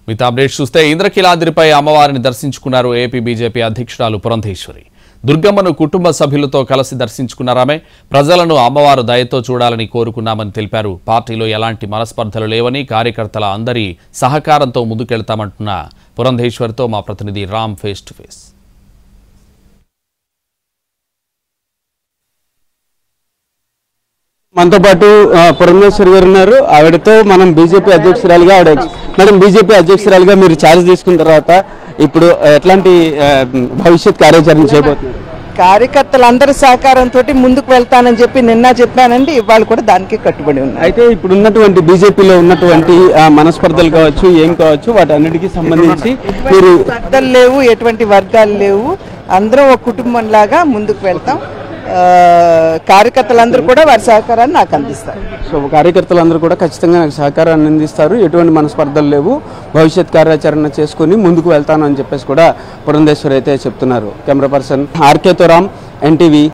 మిగతా అప్డేట్స్ చూస్తే ఇంద్రకీలాద్రిపై అమ్మవారిని దర్శించుకున్నారు ఏపీ బీజేపీ అధ్యక్షురాలు పురంధేశ్వరి దుర్గమ్మను కుటుంబ సభ్యులతో కలిసి దర్శించుకున్నారామె ప్రజలను అమ్మవారు దయతో చూడాలని కోరుకున్నామని తెలిపారు పార్టీలో ఎలాంటి మనస్పర్ధలు లేవని కార్యకర్తల అందరి సహకారంతో ముందుకెళ్తామంటున్న పురంధేశ్వరితో మా ప్రతినిధి రామ్ ఫేస్ టు ఫేస్ మనతో పాటు ఆ, పురంధేశ్వరి గారు ఉన్నారు ఆవిడతో మనం బీజేపీ అధ్యక్షురాలుగా ఆవిడ మేడం బీజేపీ అధ్యక్షురాలుగా మీరు ఛార్జ్ తీసుకున్న తర్వాత ఇప్పుడు ఎట్లాంటి ఆ, భవిష్యత్ కార్యాచరణ చేయబోతున్నారు కార్యకర్తలందరి సహకారంతో ముందుకు వెళ్తానని చెప్పి నిన్న చెప్పానండి ఇవాళ కూడా దానికి కట్టుబడి ఉన్నాయి అయితే ఇప్పుడు ఉన్నటువంటి బీజేపీలో ఉన్నటువంటి ఆ, మనస్పర్ధలు కావచ్చు ఏం కావచ్చు వాటన్నిటికీ సంబంధించి మీరు స్పర్ధలు లేవు ఎటువంటి వర్గాలు లేవు అందరం ఒక కుటుంబం లాగా ముందుకు వెళ్తాం ఆ, కార్యకర్తలందరూ కూడా వారి సహకారాన్ని నాకు అందిస్తారు సో కార్యకర్తలందరూ కూడా ఖచ్చితంగా నాకు సహకారాన్ని అందిస్తారు ఎటువంటి మనస్పర్ధలు లేవు భవిష్యత్ కార్యాచరణ చేసుకుని ముందుకు వెళ్తాను అని చెప్పేసి కూడా పురంధేశ్వరి అయితే చెప్తున్నారు కెమెరా పర్సన్ ఆర్కేతో రామ్ ఎన్టీవీ